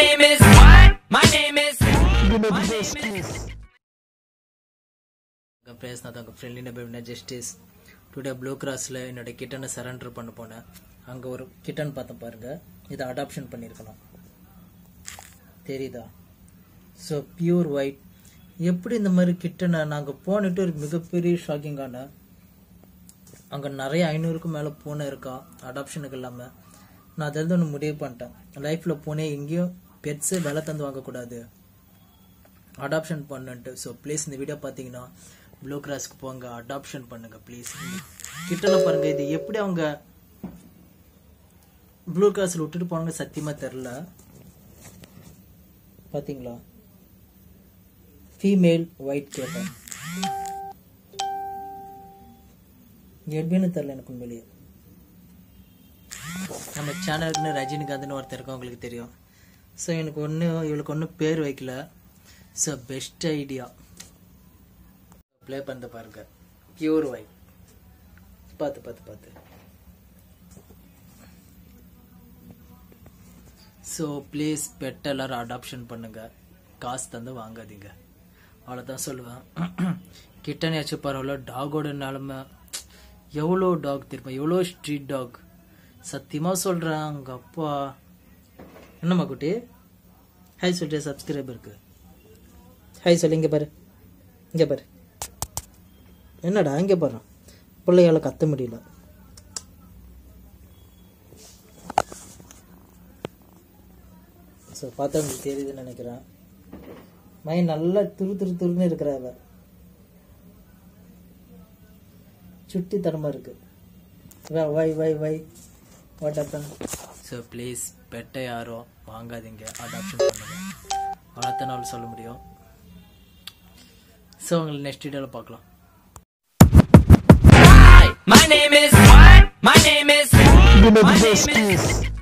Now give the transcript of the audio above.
name is what? My name is. My name is. பேசினது அங்கே friendly நபர் justice today blue கிராஸில் என்னோட கிட்டனை சரண்டர் பண்ண போனேன் அங்கே ஒரு கிட்டன் பார்த்தேன் பாருங்க இதை அடாப்ஷன் பண்ணியிருக்கணும் தெரியுதா ஸோ பியூர் ஒயிட் எப்படி இந்த மாதிரி கிட்டனை நாங்கள் போனிட்டு ஒரு மிகப்பெரிய ஷாக்கிங்கான அங்கே நிறைய ஐநூறுக்கும் மேலே பூனை இருக்கா அடாப்ஷனுக்கு இல்லாமல் நான் அதில் ஒன்று முடிவு பண்ணிட்டேன் லைஃப்பில் பூனே எங்கேயும் பெட்ஸு விலை தந்து வாங்கக்கூடாது அடாப்ஷன் பண்ணுன்ட்டு ஸோ ப்ளீஸ் இந்த வீடியோ பார்த்தீங்கன்னா ப்ளூ கிராஸ்க்கு போங்க அடாப்ஷன் பண்ணுங்க ப்ளீஸ் கிட்டல பாருங்க இது எப்படி அவங்க ப்ளூ கிராஸில் விட்டுட்டு போனாங்க சத்தியமாக தெரில பார்த்தீங்களா ஃபீமேல் ஒயிட் கேட்டன் எப்படின்னு தெரில எனக்கு உண்மையிலேயே நம்ம சேனலுக்குன்னு ரஜினிகாந்த்னு ஒருத்தர் இருக்கோம் உங்களுக்கு தெரியும் ஸோ எனக்கு ஒன்று இவளுக்கு ஒன்றும் பேர் வைக்கல ஸோ பெஸ்ட் ஐடியா ப்ளே பண்ண பாருங்க பியூர் ஒயிட் பார்த்து பார்த்து பார்த்து ஸோ ப்ளீஸ் பெட் எல்லாரும் அடாப்ஷன் பண்ணுங்க காசு தந்து வாங்காதீங்க அவ்வளோதான் சொல்லுவேன் கிட்டனையாச்சும் பரவாயில்ல டாகோட நிலமை எவ்வளோ டாக் தெரியுமா எவ்வளோ ஸ்ட்ரீட் டாக் சத்தியமாக சொல்கிறேன் அங்க அப்பா என்னம்மா குட்டி ஹாய் சொல்லிட்டு சப்ஸ்கிரைபருக்கு ஹாய் சொல்லு இங்கே பாரு இங்கே பாரு என்னடா இங்கே பாரு பிள்ளையால கத்த முடியல ஸோ பார்த்தா உங்களுக்கு தெரியுதுன்னு நினைக்கிறேன் மை நல்லா துரு துரு துருன்னு இருக்கிற அவ சுட்டி தரமா இருக்கு வா வை வை வை வாட் ஹப்பன் ஸோ ப்ளீஸ் பெட்டை யாரோ வாங்காதீங்க அடாப்ஷன் பண்ணுங்க அவ்வளோத்தான் சொல்ல முடியும் ஸோ உங்களை நெக்ஸ்ட் வீடியோவில் பார்க்கலாம் My name is what? My name is. My name is.